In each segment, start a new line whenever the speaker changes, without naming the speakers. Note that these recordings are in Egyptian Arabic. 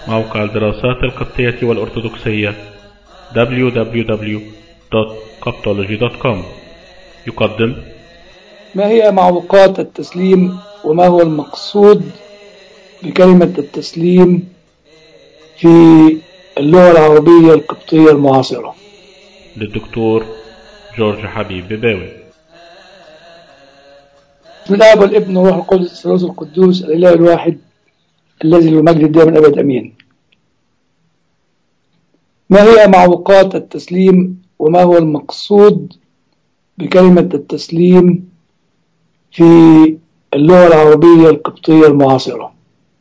موقع الدراسات القبطية والأرثوذكسية www.coptology.com يقدم
ما هي معوقات التسليم وما هو المقصود بكلمة التسليم في اللغة العربية القبطية المعاصرة
للدكتور جورج حبيب بباوي
بسم الله والابن والروح القدس الثالوث القدوس الإله الواحد الذي له المجد دائما أبد أمين ما هي معوقات التسليم وما هو المقصود بكلمة التسليم في اللغة العربية القبطية المعاصرة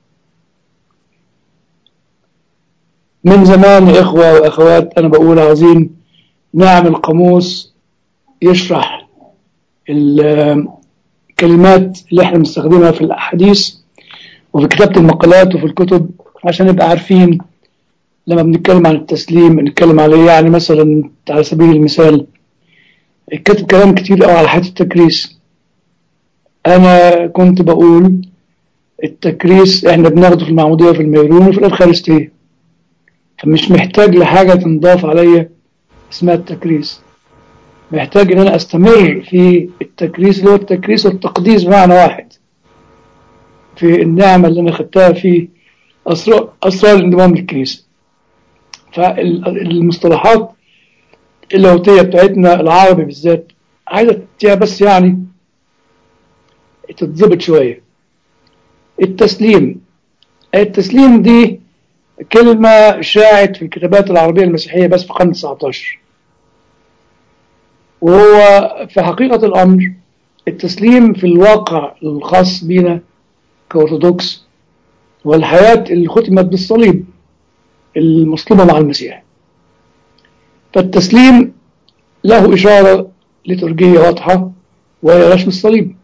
من زمان يا إخوة وأخوات أنا بقول عاوزين نعمل قاموس يشرح الكلمات اللي احنا بنستخدمها في الأحاديث وفي كتابة المقالات وفي الكتب عشان نبقى عارفين لما بنتكلم عن التسليم بنتكلم عليه يعني مثلا على سبيل المثال كتب كلام كتير قوي على حياة التكريس أنا كنت بقول التكريس احنا بناخده في المعمودية وفي الميرون وفي الأفخارستية فمش محتاج لحاجة تنضاف عليا اسمها التكريس محتاج ان انا استمر في التكريس اللي هو التكريس والتقديس بمعنى واحد في النعمة اللي انا خدتها في اسرار اسرار الانضمام للكنيسة فالمصطلحات اللاهوتية بتاعتنا العربي بالذات عايزة بس يعني تتظبط شوية التسليم التسليم دي كلمة شاعت في الكتابات العربية المسيحية بس في القرن 19 وهو في حقيقة الأمر التسليم في الواقع الخاص بنا كأرثوذكس والحياة اللي ختمت بالصليب المصلوبة مع المسيح فالتسليم له إشارة لترجية واضحة وهي رسم الصليب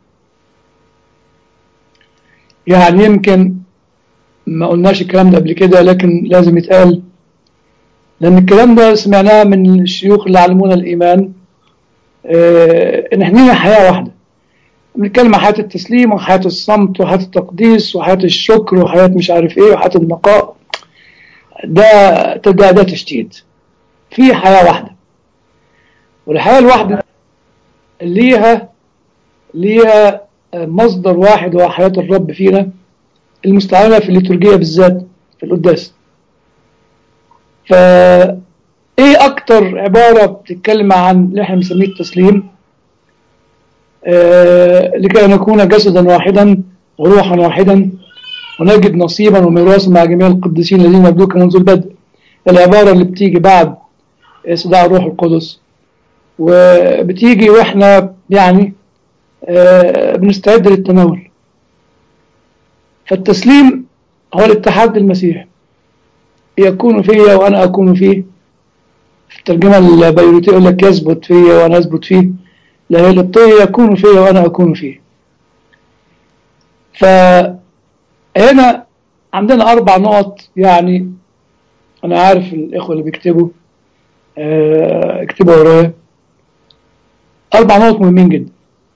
يعني يمكن ما قلناش الكلام ده قبل كده لكن لازم يتقال لأن الكلام ده سمعناه من الشيوخ اللي علمونا الإيمان آه إن إحنا لنا حياة واحدة بنتكلم عن حياة التسليم وحياة الصمت وحياة التقديس وحياة الشكر وحياة مش عارف إيه وحياة النقاء ده ده ده تشتيت في حياة واحدة والحياة الواحدة ليها ليها مصدر واحد هو حياة الرب فينا المستعانة في الليتورجية بالذات في القداس فا ايه اكتر عبارة بتتكلم عن اللي احنا بنسميه التسليم آه لكي نكون جسدا واحدا وروحا واحدا ونجد نصيبا وميراثا مع جميع القديسين الذين يبدوك منذ البدء العبارة اللي بتيجي بعد صداع الروح القدس وبتيجي واحنا يعني آه بنستعد للتناول فالتسليم هو الاتحاد بالمسيح يكون فيا وأنا أكون فيه في الترجمة البيروتية يقول لك يثبت فيا وأنا أثبت فيه لا هي القبطية يكون فيا وأنا أكون فيه فهنا عندنا أربع نقط يعني أنا عارف الإخوة اللي بيكتبوا آه اكتبوا ورايا أربع نقط مهمين جدا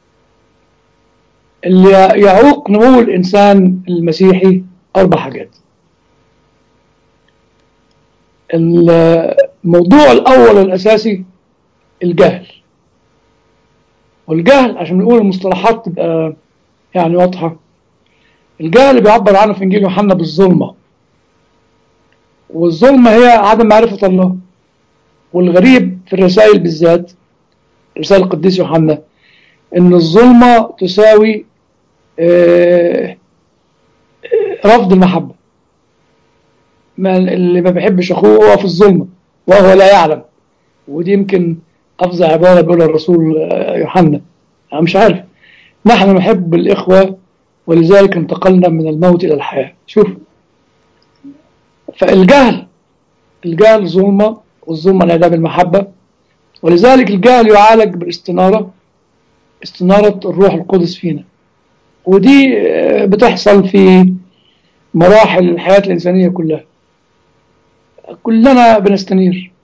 اللي يعوق نمو الإنسان المسيحي أربع حاجات الموضوع الأول الأساسي الجهل والجهل عشان نقول المصطلحات تبقى يعني واضحة الجهل بيعبر عنه في إنجيل يوحنا بالظلمة والظلمة هي عدم معرفة الله والغريب في الرسائل بالذات رسالة القديس يوحنا إن الظلمة تساوي رفض المحبة ما اللي ما بيحبش أخوه هو في الظلمة وهو لا يعلم ودي يمكن أفظع عبارة بيقولها الرسول يوحنا أنا مش عارف نحن نحب الإخوة ولذلك انتقلنا من الموت إلى الحياة شوف فالجهل الجهل ظلمة والظلمة انعدام المحبة ولذلك الجهل يعالج بالاستنارة استنارة الروح القدس فينا ودي بتحصل في مراحل الحياة الإنسانية كلها كلنا بنستنير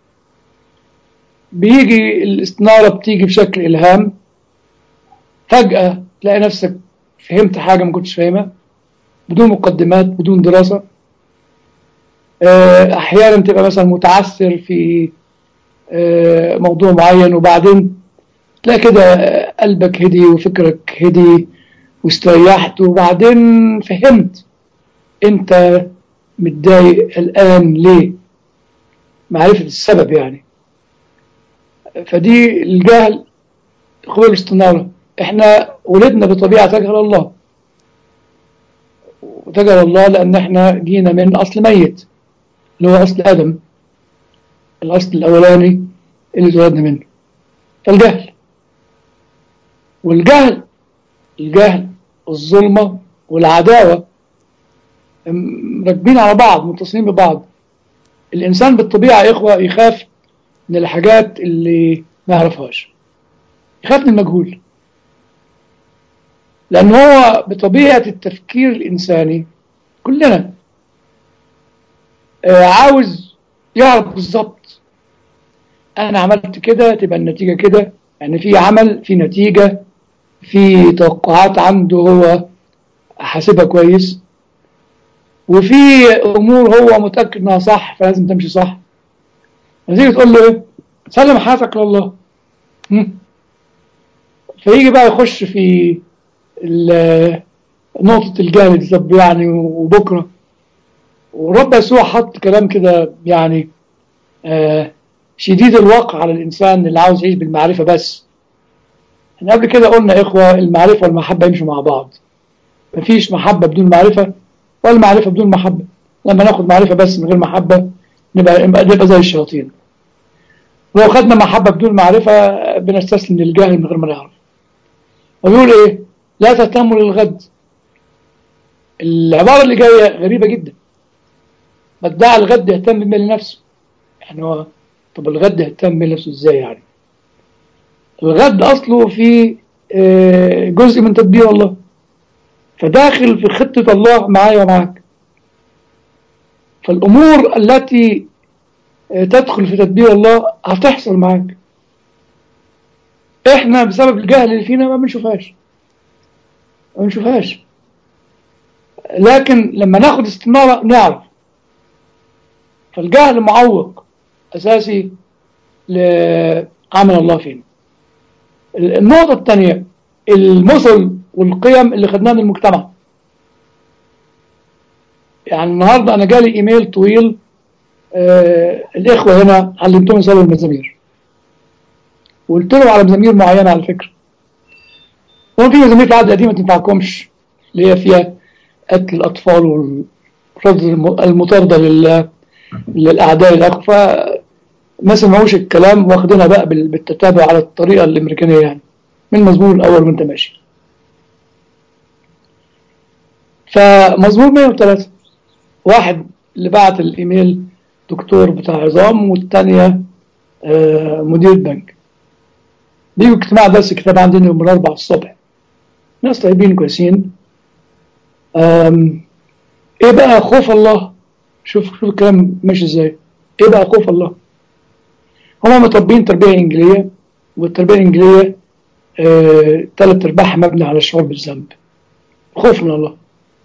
بيجي الاستنارة بتيجي بشكل إلهام فجأة تلاقي نفسك فهمت حاجة ما كنتش فاهمها بدون مقدمات بدون دراسة آه، احيانا تبقى مثلا متعثر في آه، موضوع معين وبعدين تلاقي كده آه، قلبك هدي وفكرك هدي واستريحت وبعدين فهمت انت متضايق الان ليه معرفة السبب يعني فدي الجهل قبول الاستنارة احنا ولدنا بطبيعة تجهل الله وتجهل الله لان احنا جينا من اصل ميت اللي هو اصل ادم الاصل الاولاني اللي اتولدنا منه فالجهل والجهل الجهل الظلمة والعداوة راكبين على بعض متصلين ببعض الإنسان بالطبيعة يا إخوة يخاف من الحاجات اللي ما يعرفهاش يخاف من المجهول لأن هو بطبيعة التفكير الإنساني كلنا آه، عاوز يعرف بالظبط أنا عملت كده تبقى النتيجة كده يعني في عمل في نتيجة في توقعات عنده هو حاسبها كويس وفي امور هو متاكد انها صح فلازم تمشي صح تيجي تقول له ايه سلم حياتك لله هم؟ فيجي بقى يخش في ال- نقطة الجهل دي طب يعني وبكرة ورب يسوع حط كلام كده يعني آه شديد الواقع على الإنسان اللي عاوز يعيش بالمعرفة بس احنا قبل كده قلنا يا إخوة المعرفة والمحبة يمشوا مع بعض مفيش محبة بدون معرفة ولا معرفة بدون محبة لما ناخد معرفة بس من غير محبة نبقى نبقى, نبقى زي الشياطين لو خدنا محبة بدون معرفة بنستسلم للجهل من غير ما نعرف ويقول ايه لا تهتموا للغد العبارة اللي جاية غريبة جدا ما ادعى الغد يهتم بما لنفسه يعني هو طب الغد يهتم بنفسه ازاي يعني الغد اصله في آه، جزء من تدبير الله فداخل في خطة الله معايا ومعاك فالأمور التي آه، تدخل في تدبير الله هتحصل معاك احنا بسبب الجهل اللي فينا ما بنشوفهاش ما بنشوفهاش لكن لما ناخد استنارة نعرف فالجهل معوق أساسي لعمل الله فينا النقطة الثانية المثل والقيم اللي خدناها من المجتمع يعني النهاردة أنا جالي إيميل طويل آه الإخوة هنا علمتهم يصلوا المزامير وقلت لهم على مزامير معينة على فكرة هو في مزامير في العهد القديم ما تنفعكمش اللي هي فيها قتل الأطفال والرفض المطاردة لل- للأعداء الأخوة فما سمعوش الكلام واخدينها بقى بال- بالتتابع على الطريقة الأمريكانية يعني من المزمور الأول وأنت ماشي فمزمور 103 واحد اللي بعت الإيميل دكتور بتاع عظام والتانية آه، مدير بنك بيجوا اجتماع درس كتاب عندنا يوم الأربعاء الصبح ناس طيبين كويسين آم، ايه بقى خوف الله شوف شوف الكلام ماشي ازاي ايه بقى خوف الله هما متربيين تربية إنجيلية والتربية الإنجيلية آه، تلات أرباعها مبني على الشعور بالذنب خوف من الله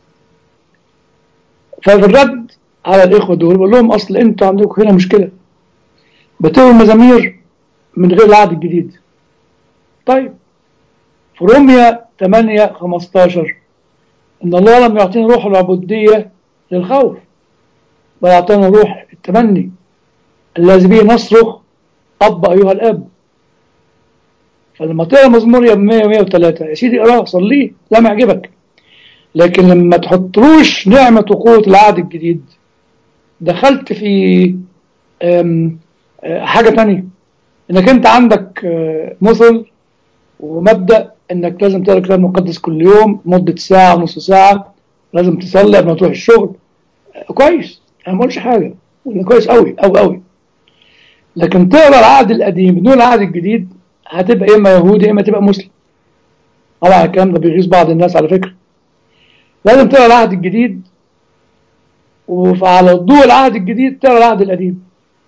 ففي الرد على الإخوة دول بقول لهم أصل أنتوا عندكم هنا مشكلة بتقروا المزامير من غير العهد الجديد طيب في روميا 8 15 إن الله لم يعطينا روح العبودية للخوف بل أعطانا روح التمني الذي به نصرخ أب أيها الأب فلما تقرا مزمور يا 100 103 يا سيدي اقراه صليه لا ما يعجبك لكن لما تحطلوش نعمة وقوة العهد الجديد دخلت في أم، أه، حاجة تانية انك انت عندك أه، مثل ومبدأ انك لازم تقرا الكتاب المقدس كل يوم مدة ساعة نص ساعة لازم تصلي قبل ما تروح الشغل أه، كويس انا ما بقولش حاجة بقول كويس قوي قوي قوي لكن تقرا العهد القديم بدون العهد الجديد هتبقى يا اما يهودي يا اما تبقى مسلم طبعا الكلام ده بيغيظ بعض الناس على فكره لازم تقرا العهد الجديد وعلى ضوء العهد الجديد تقرا العهد القديم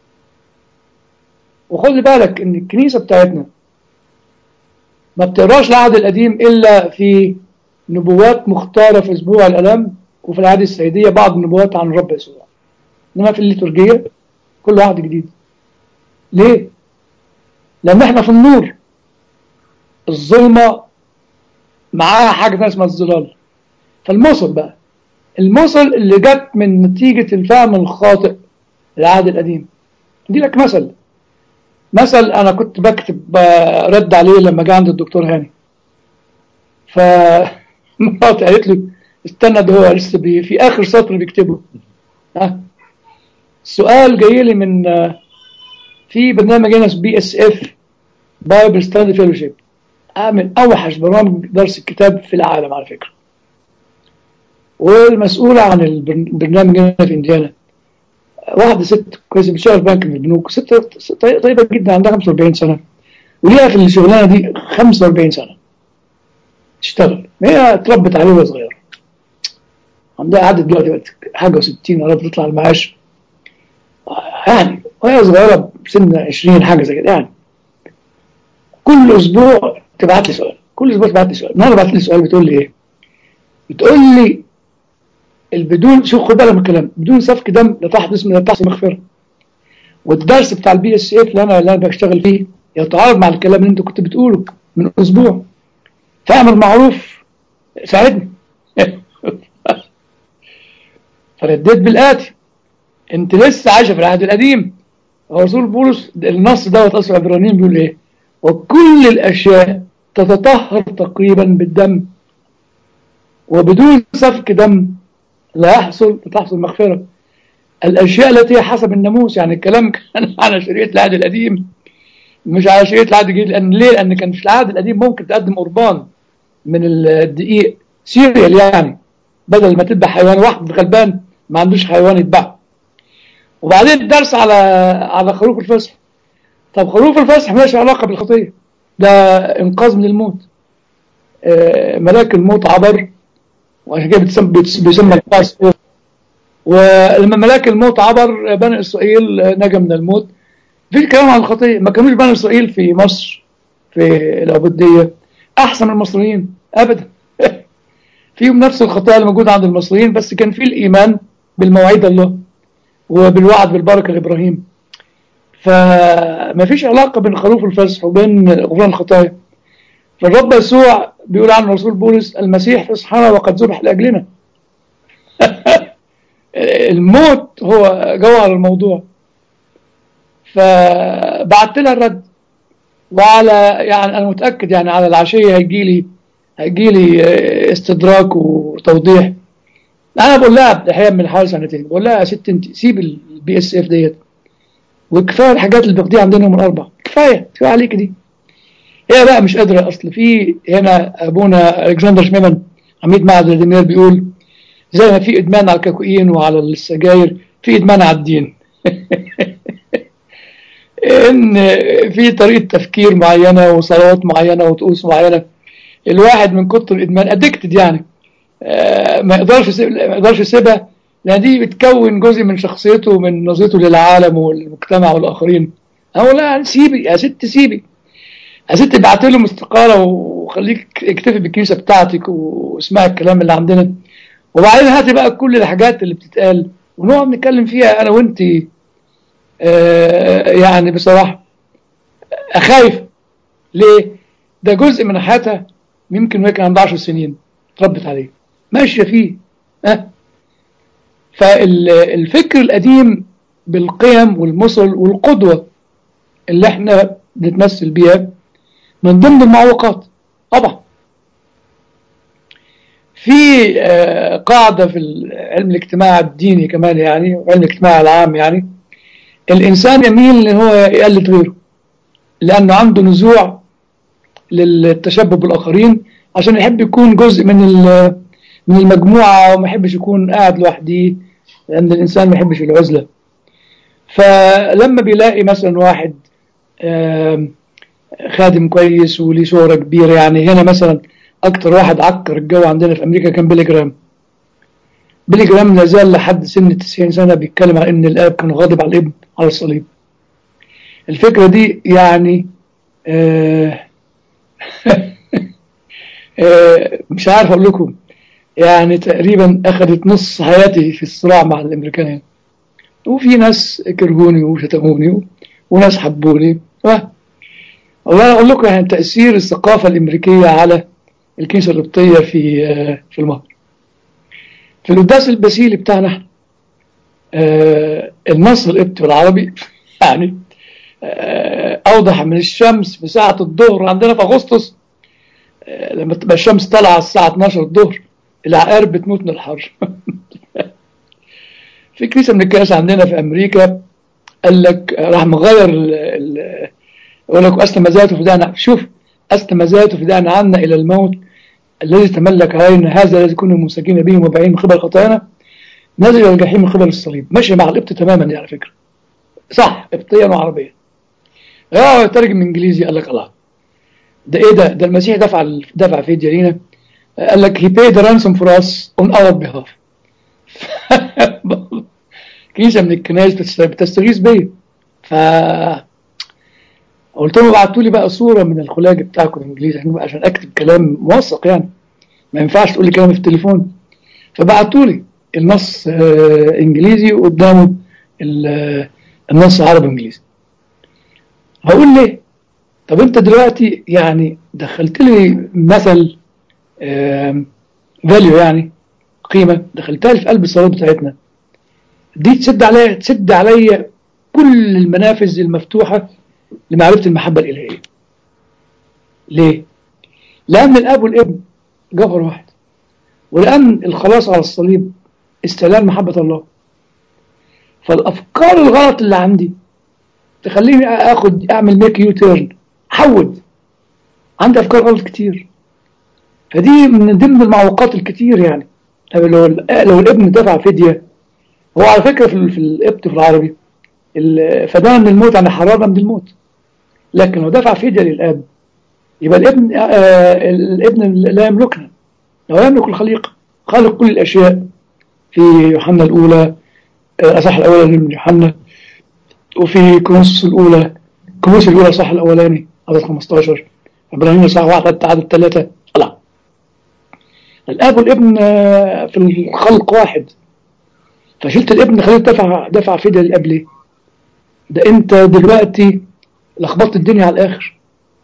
وخد بالك ان الكنيسه بتاعتنا ما بتقراش العهد القديم الا في نبوات مختاره في اسبوع الالام وفي العهد السيديه بعض النبوات عن الرب يسوع انما في الليتورجيه كل واحد جديد ليه؟ لان احنا في النور الظلمه معاها حاجه ثانيه اسمها الظلال فالمصل بقى المصل اللي جت من نتيجه الفهم الخاطئ للعهد القديم دي لك مثل مثل انا كنت بكتب رد عليه لما جه عند الدكتور هاني ف مراتي قالت له استنى ده هو لسه بي في اخر سطر بيكتبه ها السؤال جاي لي من في برنامج هنا بي اس اف بايبل ستادي فيلوشيب من اوحش برامج درس الكتاب في العالم على فكره والمسؤوله عن البرنامج هنا في انديانا واحده ست كويسه بتشتغل في بنك من البنوك ست طيبه جدا عندها 45 سنه وليها في الشغلانه دي 45 سنه تشتغل هي اتربت عليه وهي صغيره عندها عدد دلوقتي حاجه و60 قربت تطلع المعاش يعني وهي صغيره بسن 20 حاجه زي كده يعني كل اسبوع تبعت لي سؤال كل اسبوع تبعت لي سؤال النهارده بعت لي سؤال بتقول لي ايه؟ بتقول لي البدون شوف خد بالك من الكلام بدون سفك دم لا تحدث لا تحصل مغفره والدرس بتاع البي اس اف اللي انا اللي انا بشتغل فيه يتعارض مع الكلام اللي انت كنت بتقوله من اسبوع فاعمل معروف ساعدني فرديت بالاتي انت لسه عايشه في العهد القديم رسول بولس النص دوت اصل عبرانيين بيقول ايه وكل الاشياء تتطهر تقريبا بالدم وبدون سفك دم لا يحصل تحصل مغفرة الأشياء التي هي حسب الناموس يعني الكلام كان على شريعة العهد القديم مش على شريعة العهد الجديد لأن ليه؟ لأن كان في العهد القديم ممكن تقدم قربان من الدقيق سيريال يعني بدل ما تذبح حيوان واحد غلبان ما عندوش حيوان يذبحه وبعدين الدرس على على خروف الفصح طب خروف الفصح مالهاش علاقة بالخطية ده إنقاذ من الموت آه ملاك الموت عبر وعشان كده بتسمى بيسمى الباس ولما ملاك الموت عبر بني اسرائيل نجا من الموت مفيش كلام عن الخطيه ما كانوش بني اسرائيل في مصر في العبوديه احسن من المصريين ابدا فيهم نفس الخطايا اللي موجوده عند المصريين بس كان في الايمان بالمواعيد الله وبالوعد بالبركه لابراهيم فما فيش علاقه بين خروف الفسح وبين غفران الخطايا فالرب يسوع بيقول عن رسول بولس المسيح فصحنا وقد ذبح لاجلنا الموت هو جوهر الموضوع فبعت لها الرد وعلى يعني انا متاكد يعني على العشيه هيجي لي هيجي لي استدراك وتوضيح انا بقول لها الحقيقه من حوالي سنتين بقول لها يا ست انت سيب البي اس اف ديت وكفايه الحاجات اللي باخديها عندنا يوم الاربعاء كفايه كفايه عليك دي هي بقى مش قادره اصل في هنا ابونا الكسندر شميمن عميد معهد الدمير بيقول زي ما في ادمان على الكاكوين وعلى السجاير في ادمان على الدين ان في طريقه تفكير معينه وصلوات معينه وطقوس معينه الواحد من كتر الادمان ادكتد يعني آه ما يقدرش ما يقدرش يسيبها لان دي بتكون جزء من شخصيته ومن نظرته للعالم والمجتمع والاخرين اقول لا سيبي يا ست سيبي يا ست ابعت لهم استقاله وخليك اكتفي بالكنيسه بتاعتك واسمعي الكلام اللي عندنا وبعدين هاتي بقى كل الحاجات اللي بتتقال ونقعد نتكلم فيها انا وانت آه يعني بصراحه خايف ليه؟ ده جزء من حياتها يمكن وهي كان عندها 10 سنين اتربت عليه ماشيه فيه ها فالفكر القديم بالقيم والمثل والقدوه اللي احنا بنتمثل بيها من ضمن المعوقات طبعا في قاعدة في علم الاجتماع الديني كمان يعني وعلم الاجتماع العام يعني الإنسان يميل إن هو يقلد غيره لأنه عنده نزوع للتشبه بالآخرين عشان يحب يكون جزء من من المجموعة وما يحبش يكون قاعد لوحده لأن الإنسان ما يحبش العزلة فلما بيلاقي مثلا واحد خادم كويس وليه شهرة كبيرة يعني هنا مثلا أكتر واحد عكر الجو عندنا في أمريكا كان بيلي جرام بيلي جرام لا زال لحد سن 90 سنة بيتكلم عن إن الآب كان غاضب على الابن على الصليب الفكرة دي يعني آه آه مش عارف أقول لكم يعني تقريبا أخذت نص حياتي في الصراع مع الأمريكان وفي ناس كرهوني وشتموني وناس حبوني والله انا اقول لكم يعني تاثير الثقافه الامريكيه على الكنيسه القبطيه في في المهر في القداس البسيلي بتاعنا النص القبطي والعربي يعني اوضح من الشمس في ساعه الظهر عندنا في اغسطس لما تبقى الشمس طالعه الساعه 12 الظهر العقارب بتموت من الحر في كنيسه من الكنائس عندنا في امريكا قال لك راح مغير يقول لك اسلم ذاته فدانا شوف اسلم ذاته فدانا عنا الى الموت الذي تملك علينا هذا الذي كنا مساكين به ومبعين من قبل خطايانا نزل الى الجحيم من قبل الصليب ماشي مع القبط تماما دي على فكره صح قبطيا وعربيا اه ترجم انجليزي قال لك الله ده ايه ده ده المسيح دفع دفع فديه لينا قال لك he paid the ransom for us on our behalf كنيسه من الكنائس بتستغيث بيا ف قلت لهم ابعتوا لي بقى صوره من الخلاج بتاعكم الانجليزي عشان اكتب كلام موثق يعني ما ينفعش تقول لي كلام في التليفون فبعتوا لي النص آه انجليزي وقدامه النص عربي انجليزي هقول ليه طب انت دلوقتي يعني دخلت لي مثل فاليو يعني قيمه دخلتها لي في قلب الصلاه بتاعتنا دي تسد عليا تسد عليا كل المنافذ المفتوحه لمعرفه المحبه الالهيه ليه لان الاب والابن جوهر واحد ولان الخلاص على الصليب استعلان محبه الله فالافكار الغلط اللي عندي تخليني اخد اعمل ميك يو تيرن حود عندي افكار غلط كتير فدي من ضمن المعوقات الكتير يعني لو لو الابن دفع فديه هو على فكره في في القبط في العربي فدانا من الموت يعني حررنا من الموت لكن لو دفع فديه للاب يبقى الابن آه الابن لا يملكنا لو يملك الخليقه خالق كل الاشياء في يوحنا الاولى الاصح الاولاني من يوحنا وفي كورنثوس الاولى كورنثوس الاولى الاصح الاولاني عدد 15 ابراهيم الاصح واحد عدد ثلاثه لا الاب والابن في الخلق واحد فشلت الابن خليت دفع دفع فدية للاب ليه؟ ده انت دلوقتي لخبطت الدنيا على الاخر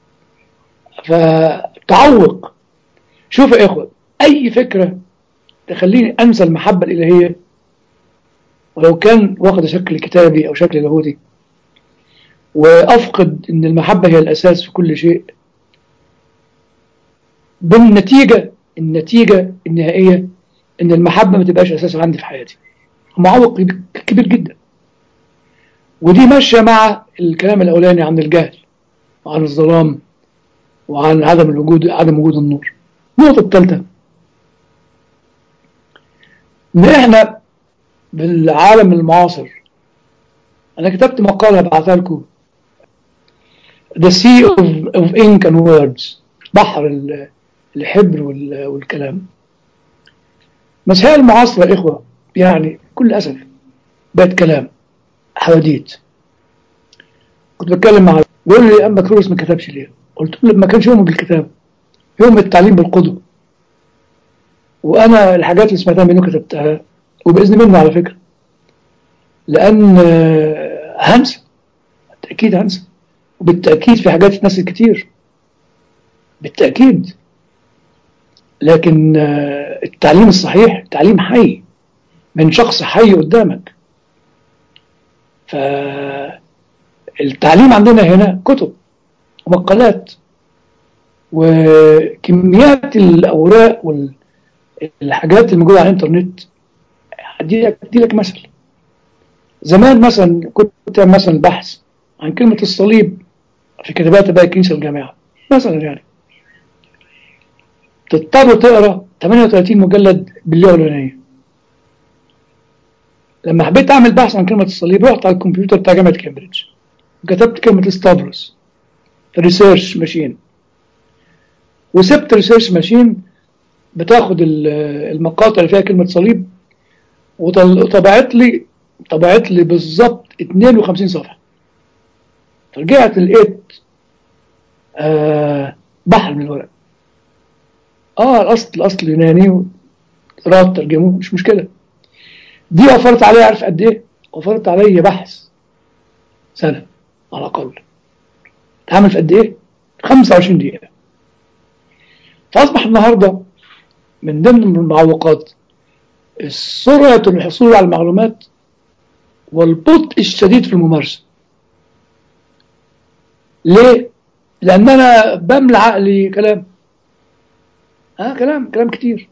فتعوق شوف يا اخوة اي فكرة تخليني انسى المحبة الالهية ولو كان واخد شكل كتابي او شكل لاهوتي وافقد ان المحبة هي الاساس في كل شيء بالنتيجة النتيجة النهائية ان المحبة ما تبقاش اساس عندي في حياتي معوق كبير جدا ودي ماشية مع الكلام الأولاني عن الجهل وعن الظلام وعن عدم الوجود عدم وجود النور النقطة الثالثة إن إحنا بالعالم المعاصر أنا كتبت مقالة بعثها لكم The Sea of, of Ink and Words بحر الحبر والكلام مسائل المعاصرة يا إخوة يعني بكل أسف بقت كلام حواديت كنت بتكلم مع بيقول لي أما كرولوس ما كتبش ليه قلت له ما كانش يوم بالكتاب يوم التعليم بالقدوة وأنا الحاجات اللي سمعتها منه كتبتها وبإذن منه على فكرة لأن هنسى بالتأكيد هنسى وبالتأكيد في حاجات اتنست كتير بالتأكيد لكن التعليم الصحيح تعليم حي من شخص حي قدامك فالتعليم عندنا هنا كتب ومقالات وكميات الأوراق والحاجات الموجودة على الإنترنت أدي لك, أدي لك مثل زمان مثلا كنت مثلا بحث عن كلمة الصليب في كتابات بقى الكنيسة الجامعة مثلا يعني تضطر تقرا 38 مجلد باللغة اليونانية لما حبيت اعمل بحث عن كلمه الصليب رحت على الكمبيوتر بتاع جامعه كامبريدج وكتبت كلمه ستافروس ريسيرش ماشين وسبت ريسيرش ماشين بتاخد المقاطع اللي فيها كلمه صليب وطبعت لي طبعت لي بالظبط 52 صفحه فرجعت لقيت آه بحر من الورق اه الاصل الاصل اليوناني قرات ترجمه مش مشكله دي وفرت عليها عارف قد ايه وفرضت علي بحث سنة على الأقل اتعمل في قد إيه؟ 25 دقيقة فأصبح النهاردة من ضمن المعوقات سرعة الحصول على المعلومات والبطء الشديد في الممارسة ليه؟ لأن أنا بملى عقلي كلام اه كلام كلام كتير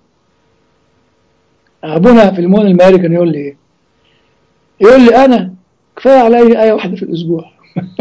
أبونا في المون المالي كان يقول لي إيه؟ يقول لي أنا كفاية علي آية واحدة في الأسبوع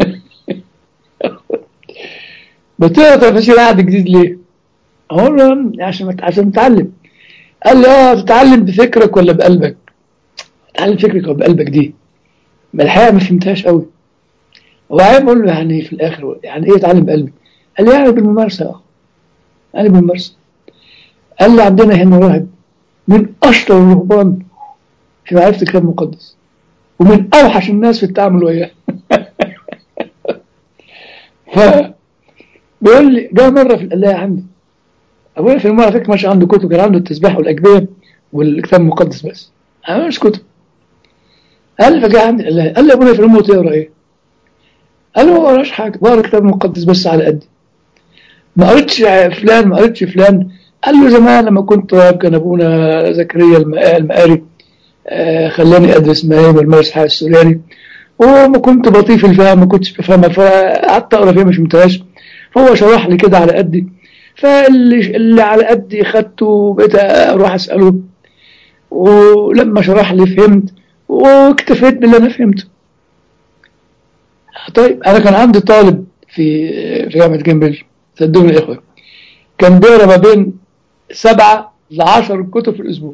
بتقرا تفاسير عهد جديد ليه؟ أقول له عشان عشان تتعلم قال لي اه تتعلم بفكرك ولا بقلبك؟ تتعلم فكرك ولا بقلبك دي؟ ما الحقيقة ما فهمتهاش قوي وبعدين بقول له يعني في الآخر يعني إيه اتعلم بقلبي؟ قال لي يعني بالممارسة اه يعني بالممارسة قال لي عندنا هنا راهب من أشطر الرهبان في معرفة الكتاب المقدس ومن أوحش الناس في التعامل وياه ف بيقول لي جاء مرة في القلاية عندي أبويا في المرة فكرة ماشي عنده كتب كان عنده التسبيح والأجبية والكتاب المقدس بس أنا مش كتب قال لي فجاء عندي القلاية قال لي أبويا في الأم تقرا إيه؟ قال له ما قراش حاجة بقرا الكتاب المقدس بس على قدي ما قريتش فلان ما قريتش فلان قال له زمان لما كنت طالب كان ابونا زكريا المقاري آه خلاني ادرس مهام والمارس حاجه السورياني وما كنت بطيء في الفهم ما كنتش بفهمها فقعدت اقرا فيها مش ممتاز فهو شرح لي كده على قدي فاللي اللي على قدي خدته وبقيت اروح اساله ولما شرح لي فهمت واكتفيت باللي انا فهمته طيب انا كان عندي طالب في في جامعه كامبريدج صدقوني يا اخوه كان بيقرا ما بين سبعة لعشر كتب في الأسبوع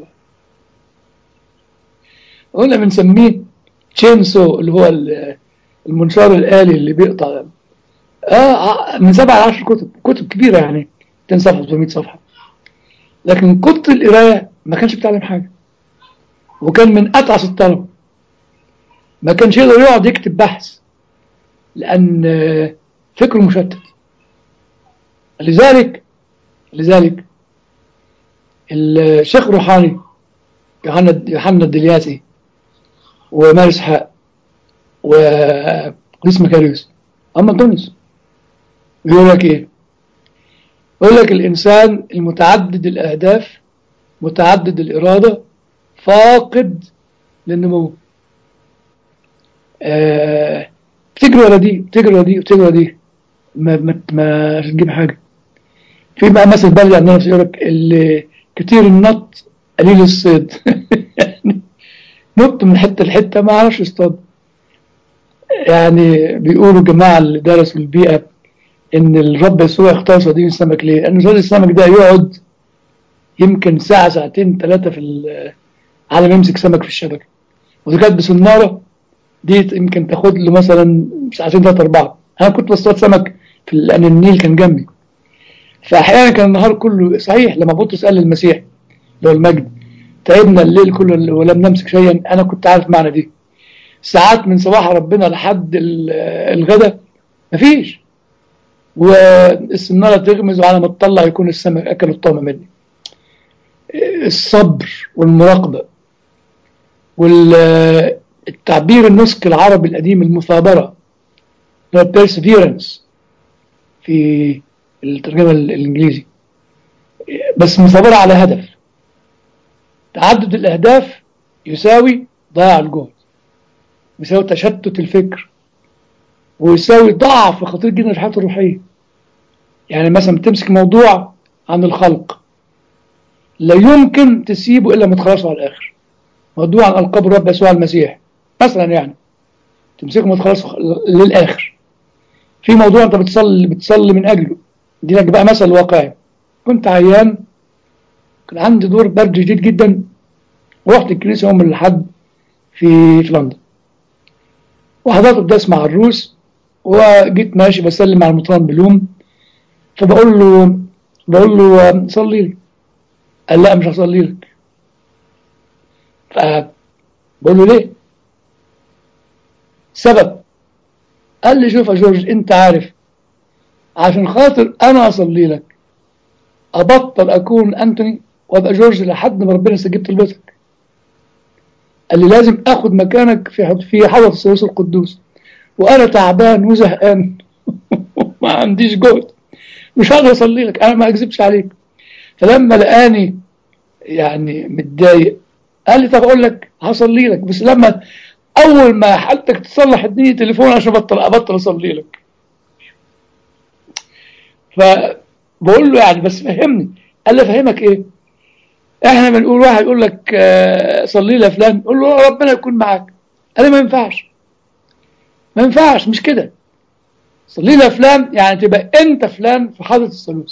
قلنا بنسميه تشينسو اللي هو المنشار الآلي اللي بيقطع آه من سبعة لعشر كتب كتب كبيرة يعني 200 صفحة 300 صفحة لكن كتر القراية ما كانش بيتعلم حاجة وكان من أتعس الطلبة ما كانش يقدر يقعد يكتب بحث لأن فكره مشتت لذلك لذلك الشيخ روحاني يوحنا يوحنا الدلياسي ومار اسحاق وقديس مكاريوس اما تونس بيقول لك ايه؟ يقول لك الانسان المتعدد الاهداف متعدد الاراده فاقد للنمو آه بتجري ورا دي بتجري ورا دي بتجري ورا دي ما ما ما تجيب حاجه في بقى مثل بلدي عندنا في يقول لك اللي كتير النط قليل الصيد يعني نط من حته لحته ما اعرفش اصطاد يعني بيقولوا الجماعه اللي درسوا البيئه ان الرب يسوع اختار صيادين السمك ليه؟ لان صياد السمك ده يقعد يمكن ساعه ساعتين ثلاثه في على ما يمسك سمك في الشبكه واذا كانت بسناره دي يمكن تاخد له مثلا ساعتين ثلاثه اربعه انا كنت بصطاد سمك في لان النيل كان جنبي فاحيانا كان النهار كله صحيح لما بطرس قال للمسيح اللي هو المجد تعبنا الليل كله ولم نمسك شيئا انا كنت عارف معنى دي ساعات من صباح ربنا لحد الغداء مفيش والسنارة تغمز وعلى ما تطلع يكون السمك اكل الطعم مني الصبر والمراقبة والتعبير النسك العربي القديم المثابرة اللي هو perseverance في الترجمة الإنجليزي بس مثابرة على هدف تعدد الأهداف يساوي ضياع الجهد يساوي تشتت الفكر ويساوي ضعف خطير جدا في الحياة الروحية يعني مثلا تمسك موضوع عن الخلق لا يمكن تسيبه إلا ما تخلصه على الآخر موضوع عن ألقاب الرب يسوع المسيح مثلا يعني تمسكه ما تخلصه للآخر في موضوع أنت بتصلي بتصلي من أجله دي لك بقى مثل واقعي كنت عيان كان عندي دور برد شديد جدا ورحت الكنيسة يوم الأحد في في لندن وحضرت الدرس مع الروس وجيت ماشي بسلم على المطران بلوم فبقول له بقول له صلي لي قال لا مش هصلي لك فبقول له ليه سبب قال لي شوف يا جورج انت عارف عشان خاطر انا اصلي لك ابطل اكون انتوني وابقى جورج لحد ما ربنا يستجيب طلبتك قال لي لازم اخد مكانك في في حضره الثالوث القدوس وانا تعبان وزهقان ما عنديش جهد مش هقدر اصلي لك انا ما اكذبش عليك فلما لقاني يعني متضايق قال لي طب اقول لك هصلي لك بس لما اول ما حالتك تصلح اديني تليفون عشان ابطل ابطل اصلي لك فبقول له يعني بس فهمني قال لي افهمك ايه احنا بنقول واحد يقول لك آه، صلي لي يا فلان قول له ربنا يكون معاك قال لي ما ينفعش ما ينفعش مش كده صلي لي يا فلان يعني تبقى انت فلان في حضره الثالوث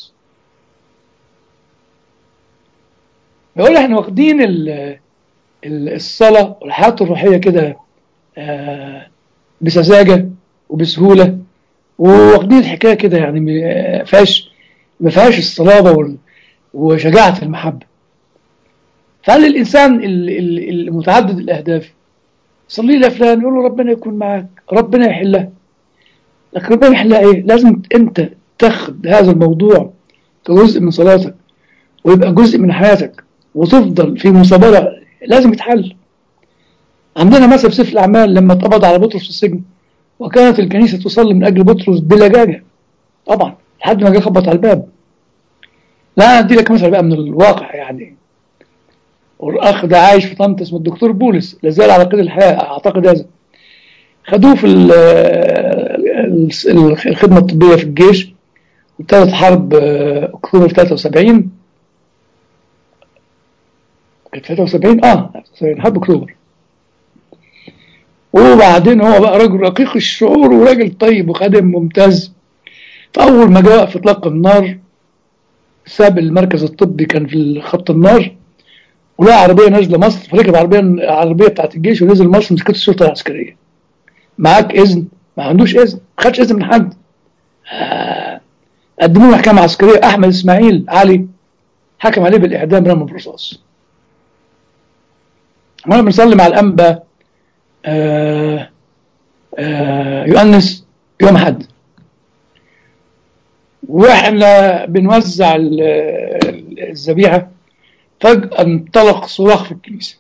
بيقول احنا واخدين ال- ال- الصلاه والحياه الروحيه كده آه، بسذاجه وبسهوله واخدين الحكايه كده يعني ما فيهاش ما فيهاش الصلابه وال- وشجاعه المحبه فقال الانسان ال- ال- المتعدد الاهداف صلي لي يا فلان يقول له ربنا يكون معاك ربنا يحلها لكن ربنا يحلها ايه لازم انت تاخد هذا الموضوع كجزء من صلاتك ويبقى جزء من حياتك وتفضل في مثابرة لازم يتحل عندنا مثل في سفر الأعمال لما اتقبض على بطرس في السجن وكانت الكنيسة تصلي من أجل بطرس بلجاجة طبعا لحد ما جه خبط على الباب لا أنا أدي لك مثل بقى من الواقع يعني والأخ ده عايش في طنطا اسمه الدكتور بولس لازال على قيد الحياة أعتقد هذا خدوه في ال- ال- الخدمة الطبية في الجيش وابتدت حرب آه، أكتوبر 73 كانت 73 اه 73 حرب أكتوبر وبعدين هو بقى راجل رقيق الشعور وراجل طيب وخادم ممتاز فأول ما جاء في إطلاق النار ساب المركز الطبي كان في خط النار ولقى عربية نازلة مصر فركب عربية عربية بتاعت الجيش ونزل مصر مسكت الشرطة العسكرية معاك إذن ما عندوش إذن ما خدش إذن من حد آه، قدموا له محكمة عسكرية أحمد إسماعيل علي حكم عليه بالإعدام رمى برصاص وانا بنصلي مع الأنبا آه، آه، يؤنس يوم حد واحنا بنوزع ال- ال- الذبيحة فجأة انطلق صراخ في الكنيسة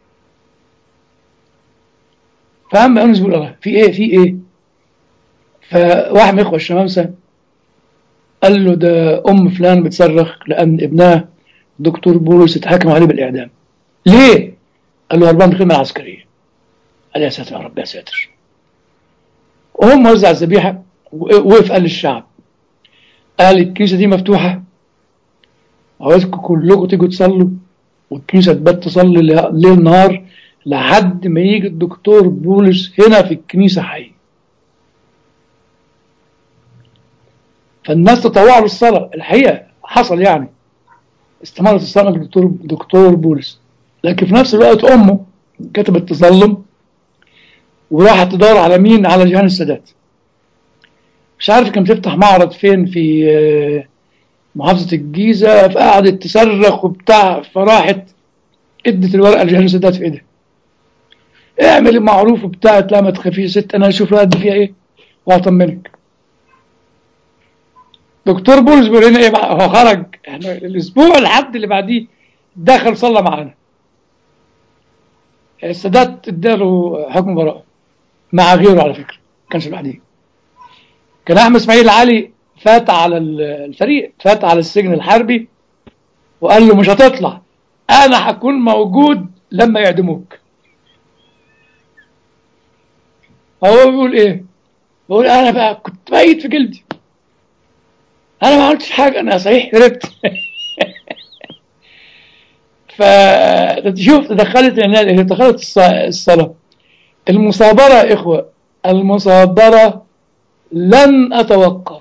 فأما يونس بيقول الله في ايه في ايه فواحد من اخوة الشمامسة قال له ده ام فلان بتصرخ لان ابنها دكتور بولس اتحكم عليه بالاعدام ليه قال له هربان من الخدمه العسكريه قال يا ساتر يا رب يا ساتر وهم وزع الذبيحه ووقف قال للشعب قال الكنيسه دي مفتوحه عاوزكم كلكم تيجوا تصلوا والكنيسه تبات تصلي ليل نهار لحد ما يجي الدكتور بولس هنا في الكنيسه حي فالناس تطوعوا للصلاه الحقيقه حصل يعني استمرت الصلاه للدكتور دكتور بولس لكن في نفس الوقت امه كتبت تظلم وراحت تدور على مين على جهان السادات مش عارف كانت تفتح معرض فين في آه، محافظة الجيزة فقعدت تصرخ وبتاع فراحت ادت الورقة لجهان السادات في ايدها اعمل معروف وبتاع لا ما تخافيش يا ست انا اشوف الورقة فيها ايه وهطمنك دكتور بولس بيقول لنا ايه بقى هو خرج احنا الاسبوع الحد اللي بعديه دخل صلى معانا السادات اداله حكم براءة مع غيره على فكرة ما كانش لوحده كان احمد اسماعيل علي فات على الفريق فات على السجن الحربي وقال له مش هتطلع انا هكون موجود لما يعدموك هو بيقول ايه بقول انا بقى كنت ميت في جلدي انا ما عملتش حاجه انا صحيح هربت فتشوف تدخلت العناية هي تدخلت الص- الصلاة المصابرة يا إخوة المصابرة لن أتوقف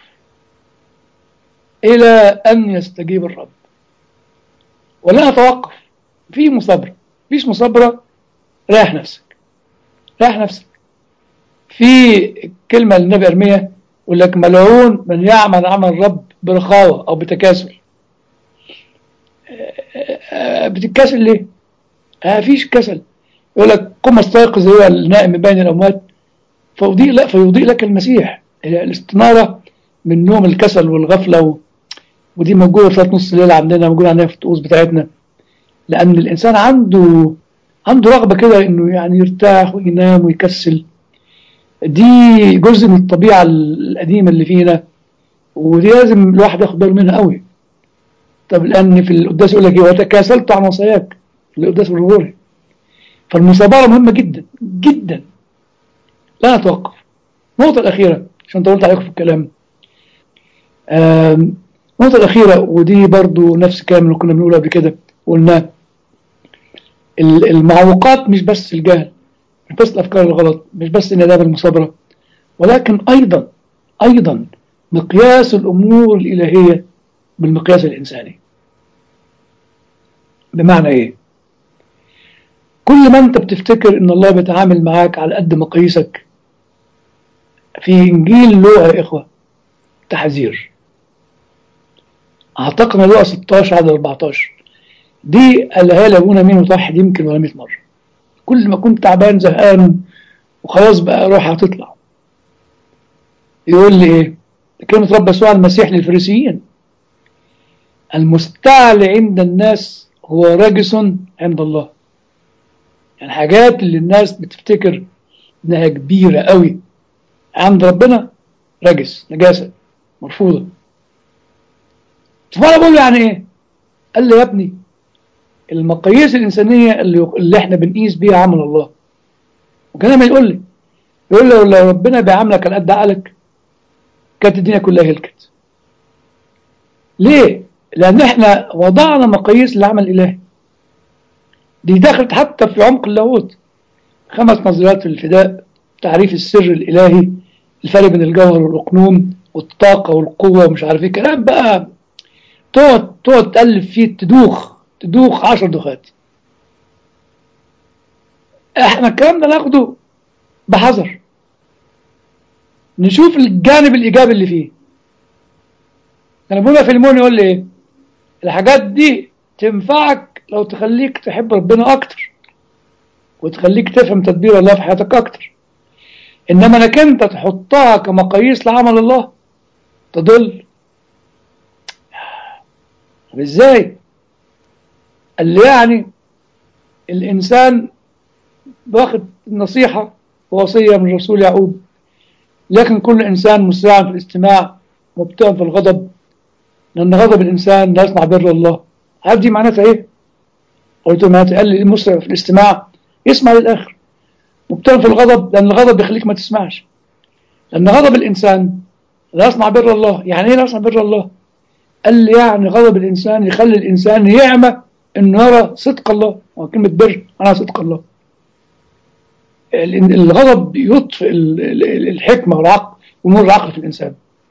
إلى أن يستجيب الرب ولن أتوقف في مصابرة فيش مصابرة ريح نفسك ريح نفسك في كلمة للنبي أرمية يقول لك ملعون من يعمل عمل الرب برخاوة أو بتكاسل آه، بتتكسل ليه؟ ما فيش كسل يقول لك قم استيقظ هو النائم من بين الاموات فيضيء لا فيضيء لك المسيح هي الاستناره من نوم الكسل والغفله و... ودي موجوده في نص الليل عندنا موجوده عندنا في الطقوس بتاعتنا لان الانسان عنده عنده رغبة كده انه يعني يرتاح وينام ويكسل دي جزء من الطبيعة القديمة اللي فينا ودي لازم الواحد ياخد باله منها قوي طب لان في القداس يقول لك ايه وتكاسلت عن وصاياك في القداس الربوري فالمثابرة مهمة جدا جدا لا نتوقف النقطة الأخيرة عشان طولت عليكم في الكلام النقطة الأخيرة ودي برضو نفس الكلام اللي كنا بنقوله قبل كده قلناه المعوقات مش بس الجهل مش بس الأفكار الغلط مش بس انعدام المثابرة ولكن أيضا أيضا مقياس الأمور الإلهية بالمقياس الإنساني بمعنى إيه؟ كل ما أنت بتفتكر إن الله بيتعامل معاك على قد مقاييسك في إنجيل لوقا يا إخوة تحذير أعتقد لوقا 16 عدد 14 دي قالها لي أبونا مين متوحد يمكن ولا 100 مرة كل ما كنت تعبان زهقان وخلاص بقى روحي هتطلع يقول لي إيه؟ كلمة رب يسوع المسيح للفريسيين المستعلي عند الناس هو رجس عند الله يعني حاجات اللي الناس بتفتكر انها كبيرة قوي عند ربنا رجس نجاسة مرفوضة فأنا بقول له يعني ايه قال لي يا ابني المقاييس الإنسانية اللي, اللي احنا بنقيس بيها عمل الله وكان ما يقول لي يقول لي لو ربنا بيعاملك على قد عقلك كانت الدنيا كلها هلكت ليه؟ لأن احنا وضعنا مقاييس للعمل الإلهي دي دخلت حتى في عمق اللاهوت خمس نظريات في الفداء تعريف السر الإلهي الفرق بين الجوهر والأقنوم والطاقة والقوة ومش عارف ايه كلام بقى تقعد تقعد تألف فيه تدوخ تدوخ عشر دخات احنا الكلام ده ناخده بحذر نشوف الجانب الإيجابي اللي فيه كان ابونا في المون يقول لي ايه الحاجات دي تنفعك لو تخليك تحب ربنا اكتر وتخليك تفهم تدبير الله في حياتك اكتر انما انك انت تحطها كمقاييس لعمل الله تضل طب ازاي قال لي يعني الانسان واخد نصيحة ووصية من رسول يعقوب لكن كل انسان مسرع في الاستماع مبطئا في الغضب لان غضب الانسان لا يصنع بر الله عارف دي معناتها ايه قلت له معناتها قال لي المسرع في الاستماع يسمع للاخر مبتلى في الغضب لان الغضب بيخليك ما تسمعش لان غضب الانسان لا يصنع بر الله يعني ايه لا يصنع بر الله قال لي يعني غضب الانسان يخلي الانسان يعمى انه يرى صدق الله وكلمه بر انا صدق الله الغضب يطفئ الحكمه والعقل ونور العقل في الانسان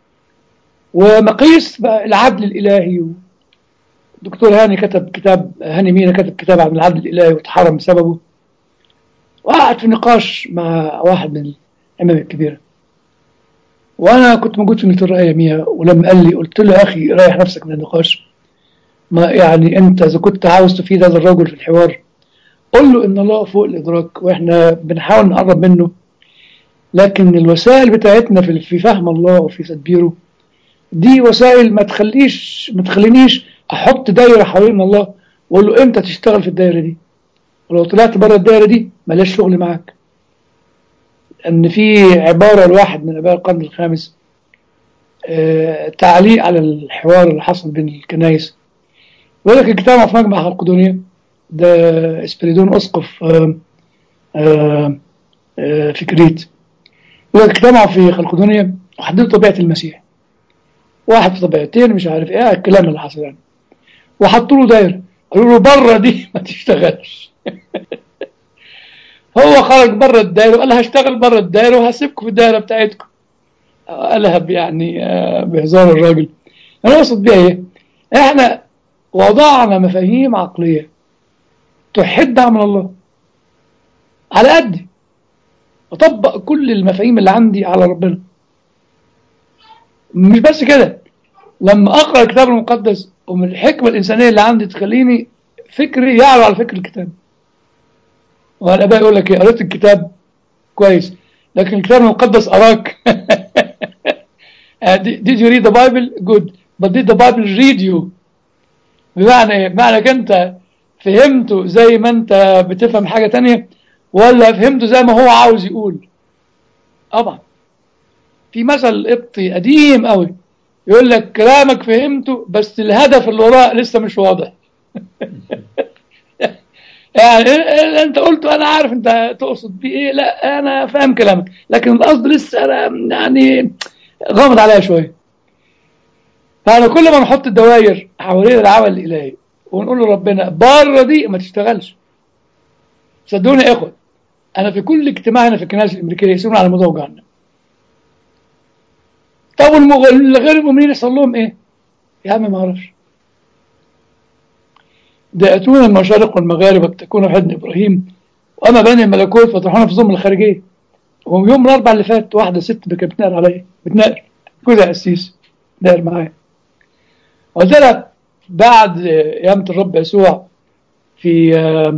ومقيس بقى العدل الالهي دكتور هاني كتب كتاب هاني مينا كتب كتاب عن العدل الالهي واتحرم بسببه وقعد في نقاش مع واحد من الامام الكبيره وانا كنت موجود في النتورة اياميها ولما قال لي قلت له يا اخي ريح نفسك من النقاش ما يعني انت اذا كنت عاوز تفيد هذا الرجل في الحوار قل له ان الله فوق الادراك واحنا بنحاول نقرب منه لكن الوسائل بتاعتنا في في فهم الله وفي تدبيره دي وسائل ما تخليش ما تخلينيش احط دايره حوالين الله واقول له امتى تشتغل في الدايره دي ولو طلعت بره الدايره دي ملاش شغل معاك ان في عباره لواحد من اباء القرن الخامس آه تعليق على الحوار اللي حصل بين الكنائس يقول لك اجتمعوا في مجمع خلقدونيا ده اسبريدون اسقف آه آه آه في كريت يقول لك اجتمعوا في خلقدونيا وحددوا طبيعه المسيح واحد في طبيعتين مش عارف ايه الكلام اللي حصل يعني وحطوا له دايره قالوا له بره دي ما تشتغلش هو خرج بره الدايره وقال هشتغل بره الدايره وهسيبكم في الدايره بتاعتكم قالها يعني بهزار الراجل انا اقصد بيها ايه احنا وضعنا مفاهيم عقليه تحد عمل الله على قدي اطبق كل المفاهيم اللي عندي على ربنا مش بس كده لما اقرا الكتاب المقدس ومن الحكمه الانسانيه اللي عندي تخليني فكري يعلو على فكر الكتاب والاباء يقول لك قريت الكتاب كويس لكن الكتاب المقدس اراك did you read the Bible good but did the Bible read you بمعنى ايه بمعنى انت فهمته زي ما انت بتفهم حاجة تانية ولا فهمته زي ما هو عاوز يقول طبعا في مثل قبطي قديم قوي يقول لك كلامك فهمته بس الهدف اللي وراه لسه مش واضح يعني اللي انت قلته انا عارف انت تقصد بيه ايه لا انا فاهم كلامك لكن القصد لسه انا يعني غامض عليا شويه فانا كل ما نحط الدوائر حوالين العمل الالهي ونقول لربنا بره دي ما تشتغلش صدقوني يا اخوه انا في كل اجتماع هنا في الكنائس الامريكيه يسالون على موضوع جهنم طب والمغ... غير المؤمنين يحصل لهم ايه؟ يا عم ما اعرفش دائتون المشارق والمغارب تكون في حضن ابراهيم واما بني الملكوت فتروحون في ظلم الخارجيه ويوم الاربع اللي فات واحده ست كانت بتنقر عليا بتنقر جوزها قسيس نقر معايا قلت لها بعد قيامة الرب يسوع في آه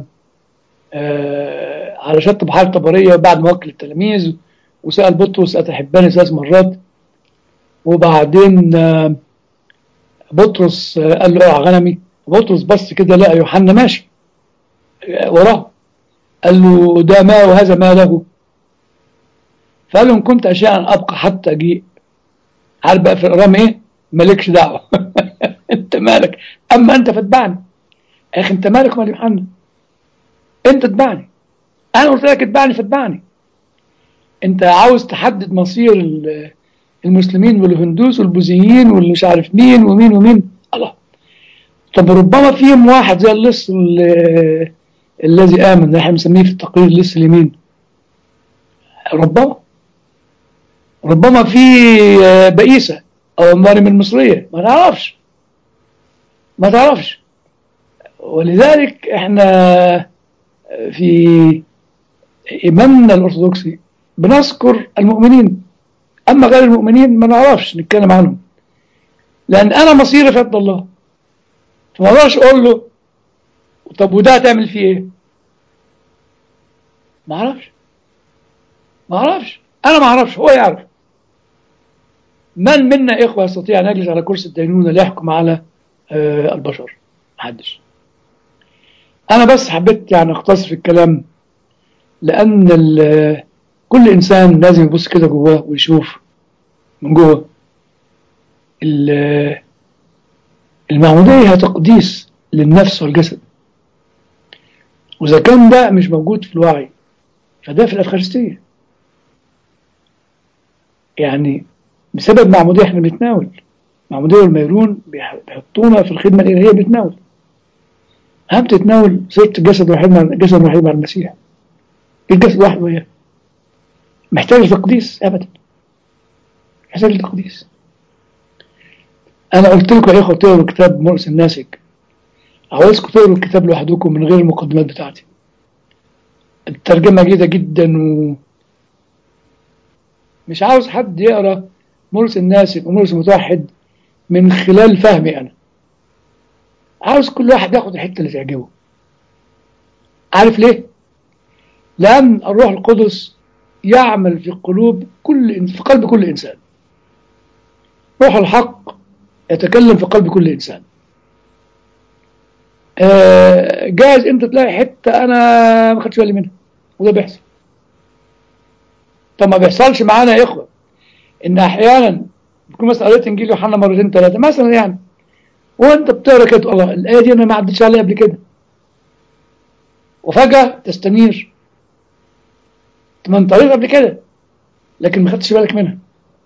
آه على شط بحيرة طبرية بعد ما وكل التلاميذ وسأل بطرس أتحبني ثلاث مرات وبعدين آه بطرس قال له اوعى غنمي بطرس بص كده لقى يوحنا ماشي وراه قال له ده ما وهذا ما له فقال له ان كنت اشياء ابقى حتى اجيء عارف بقى في الرام ايه مالكش دعوه انت مالك اما انت فاتبعني يا اخي انت مالك مال يوحنا انت اتبعني انا قلت لك اتبعني فاتبعني انت عاوز تحدد مصير المسلمين والهندوس والبوذيين واللي مش عارف مين ومين ومين الله طب ربما فيهم واحد زي اللص الذي امن احنا بنسميه في التقرير لص اليمين ربما ربما في بئيسه او مريم المصريه ما تعرفش ما تعرفش ولذلك احنا في ايماننا الارثوذكسي بنذكر المؤمنين اما غير المؤمنين ما نعرفش نتكلم عنهم لان انا مصيري في يد الله فما اقدرش اقول له طب وده هتعمل فيه ايه ما اعرفش ما اعرفش انا ما اعرفش هو يعرف من منا اخوه يستطيع ان يجلس على كرسي الدينونه ليحكم على آه البشر محدش انا بس حبيت يعني اختصر في الكلام لان كل انسان لازم يبص كده جواه ويشوف من جوه المعمودية هي تقديس للنفس والجسد وإذا كان ده مش موجود في الوعي فده في الأفخارستية يعني بسبب معمودية احنا بنتناول معمودية والميرون بيحطونا في الخدمة الإلهية بنتناول هم بتتناول صرت جسد واحد مع جسد واحد مع المسيح الجسد واحد وياه محتاج تقديس أبدا محتاج تقديس أنا قلت لكم يا إخوة تقروا كتاب مرس الناسك عاوزكم تقروا الكتاب لوحدكم من غير المقدمات بتاعتي الترجمة جيدة جدا و مش عاوز حد يقرا مرس الناسك ومرس المتوحد من خلال فهمي أنا عاوز كل واحد ياخد الحتة اللي تعجبه عارف ليه؟ لأن الروح القدس يعمل في قلوب كل في قلب كل إنسان روح الحق يتكلم في قلب كل إنسان آه جايز أنت تلاقي حتة أنا ما خدتش بالي منها وده بيحصل طب ما بيحصلش معانا يا إخوة إن أحيانا بتكون مثلا قريت إنجيل يوحنا مرتين ثلاثة مثلا يعني وأنت بتقرا كده الله الآية دي أنا ما عدتش عليها قبل كده وفجأة تستنير ما انت قريت قبل كده لكن ما خدتش بالك منها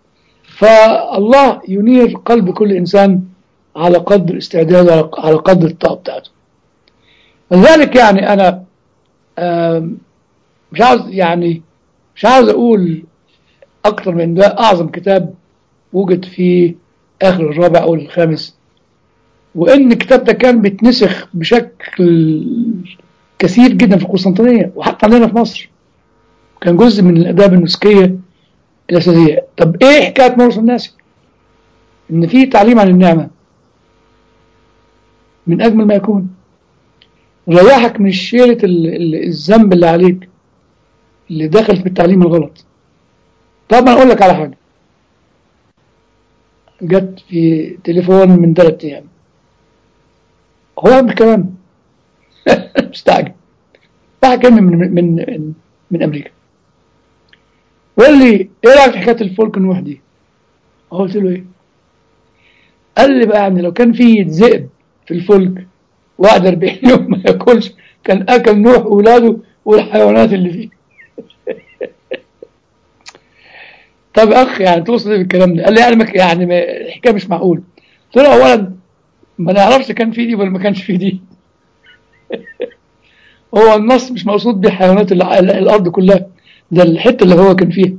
فالله ينير قلب كل انسان على قدر استعداده على قدر الطاقه بتاعته لذلك يعني انا مش عاوز يعني مش عاوز اقول اكتر من ده اعظم كتاب وجد في اخر الرابع او الخامس وان الكتاب ده كان بيتنسخ بشكل كثير جدا في القسطنطينيه وحتى عندنا في مصر كان جزء من الاداب النسكيه الاساسيه طب ايه حكايه مرس الناس ان في تعليم عن النعمه من اجمل ما يكون ريحك من شيله الذنب اللي عليك اللي دخل في التعليم الغلط طب انا اقول لك على حاجه جت في تليفون من ثلاث ايام هو بالكلام مستعجب واحد كان من من من, من امريكا وقال لي ايه رايك في حكايه الفولك نوح دي؟ قلت له ايه؟ قال لي بقى يعني لو كان في ذئب في الفلك وقعد 40 يوم ما ياكلش كان اكل نوح واولاده والحيوانات اللي فيه طب يا اخ يعني توصل ايه بالكلام ده؟ قال لي يعني مك يعني ما الحكايه مش معقول قلت له اولا ما نعرفش كان في دي ولا ما كانش في دي هو النص مش مقصود بيه حيوانات الع- الارض كلها ده الحته اللي هو كان فيها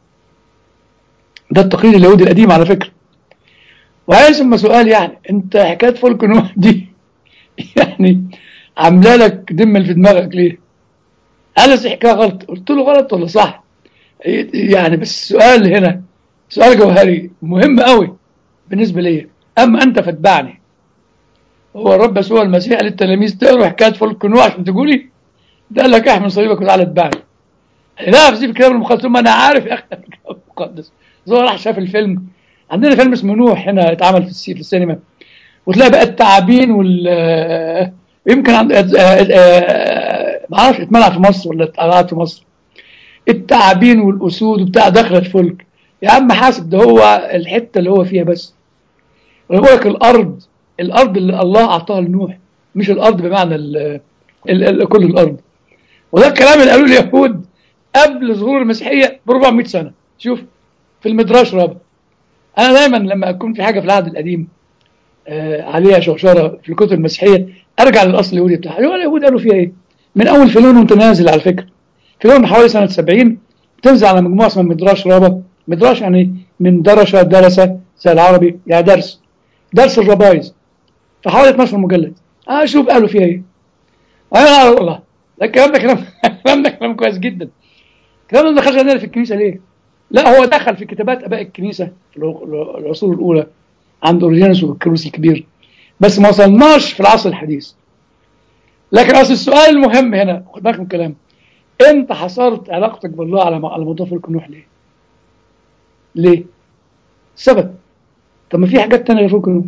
ده التقليد اليهودي القديم على فكره وعايز ثم سؤال يعني انت حكايه فولك نوح دي يعني عامله لك دمل في دماغك ليه؟ انا حكايه غلط قلت له غلط ولا صح؟ يعني بس السؤال هنا سؤال جوهري مهم قوي بالنسبه لي اما انت فاتبعني هو الرب يسوع المسيح قال للتلاميذ تقروا حكايه فلك نوح عشان تقولي ده قال لك احمل صليبك وتعالى اتبعني لا في الكتاب المقدس ما انا عارف يا اخي الكتاب المقدس زي راح شاف الفيلم عندنا فيلم اسمه نوح هنا اتعمل في السي- في السينما وتلاقي بقى التعابين وال آه، يمكن عند آه، آه، ما اعرفش اتمنع في مصر ولا اتقلعت في مصر التعابين والاسود وبتاع داخل الفلك يا عم حاسب ده هو الحته اللي هو فيها بس انا بقول لك الارض الارض اللي الله اعطاها لنوح مش الارض بمعنى ال ال ال كل الارض وده الكلام اللي قالوه اليهود قبل ظهور المسيحيه ب 400 سنه شوف في المدراش رابع انا دايما لما اكون في حاجه في العهد القديم آه عليها شوشره في الكتب المسيحيه ارجع للاصل اليهودي بتاعها يقول اليهود قالوا فيها ايه من اول فيلون وانت نازل على فكره فيلون حوالي سنه 70 تنزل على مجموعه اسمها مدراش رابع مدراش يعني من درش درس زي العربي يعني درس درس الربايز فحوالي 12 مجلد اه شوف قالوا فيها ايه انا والله ده الكلام ده كلام الكلام ده كلام كويس جدا الكلام ده ما دخلش عندنا في الكنيسه ليه؟ لا هو دخل في كتابات اباء الكنيسه في الع- العصور الاولى عند اوريجينوس والكروس الكبير بس ما وصلناش في العصر الحديث لكن اصل السؤال المهم هنا خد بالك من الكلام انت حصرت علاقتك بالله على على موضوع فلك نوح ليه؟ ليه؟ سبب طب ما في حاجات تانية غير فلك نوح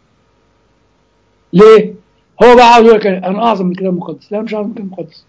ليه؟ هو بقى عاوز يقول لك انا اعظم من الكتاب المقدس لا مش اعظم من الكتاب المقدس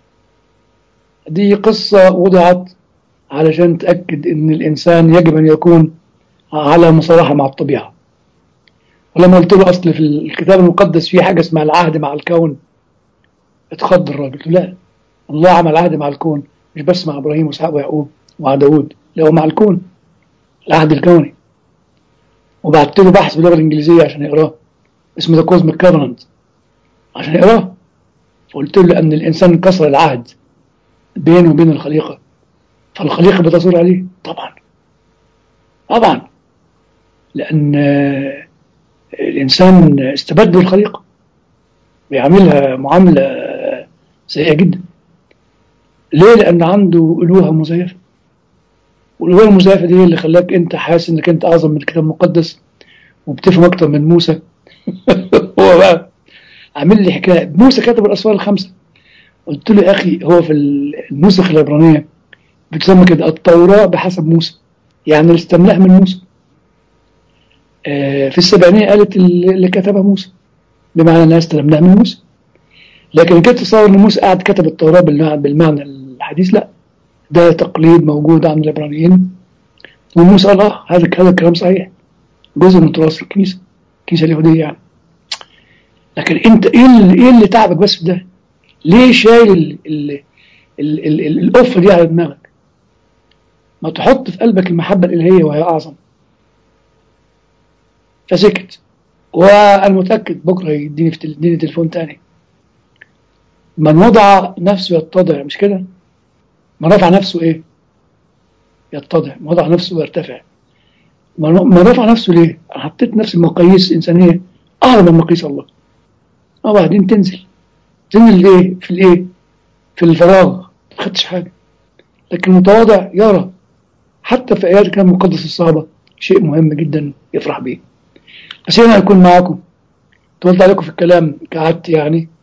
دي قصة وضعت علشان تأكد ان الانسان يجب ان يكون على مصالحة مع الطبيعة ولما قلت له اصل في الكتاب المقدس في حاجة اسمها العهد مع الكون اتخض الراجل قلت له لا الله عمل عهد مع الكون مش بس مع ابراهيم واسحاق ويعقوب ومع داوود لا هو مع الكون العهد الكوني وبعت له بحث باللغه الانجليزيه عشان يقراه اسمه ذا كوزميك كوفننت عشان يقراه فقلت له ان الانسان كسر العهد بينه وبين الخليقه فالخليقه بتصر عليه طبعا طبعا لان آه، الانسان استبد بالخليقه بيعملها معامله آه، سيئه جدا ليه؟ لأن عنده ألوهة مزيفة والألوهة المزيفة دي هي اللي خلاك أنت حاسس إنك أنت أعظم من الكتاب المقدس وبتفهم أكتر من موسى هو بقى عامل لي حكاية موسى كتب الأسفار الخمسة قلت له يا أخي هو في النسخ العبرانية بتسمى كده التوراة بحسب موسى يعني الاستملاء من موسى آه، في السبعينية قالت اللي كتبها موسى بمعنى أنها استلمناها من موسى لكن كنت تصور ان موسى قاعد كتب التوراه بالمعنى, بالمعنى الحديث لا ده تقليد موجود عند العبرانيين وموسى قال اه هذا هذا الكلام صحيح جزء من تراث الكنيسه الكنيسه اليهوديه يعني لكن انت ايه اللي ايه اللي تعبك بس في ده؟ ليه شايل ال ال ال ال ال القفه دي على دماغك؟ ما تحط في قلبك المحبه الالهيه وهي اعظم فسكت وانا متاكد بكره يديني في تل- يديني تليفون تاني من وضع نفسه يتضع مش كده من رفع نفسه ايه يتضع من وضع نفسه يرتفع من من رفع نفسه ليه أنا حطيت نفسي مقاييس انسانيه اعلى من مقاييس الله وبعدين تنزل تنزل ليه في الايه في الفراغ ما خدتش حاجه لكن المتواضع يرى حتى في ايات الكلام المقدس الصعبه شيء مهم جدا يفرح بيه بس هنا اكون معاكم طولت عليكم في الكلام كعادتي يعني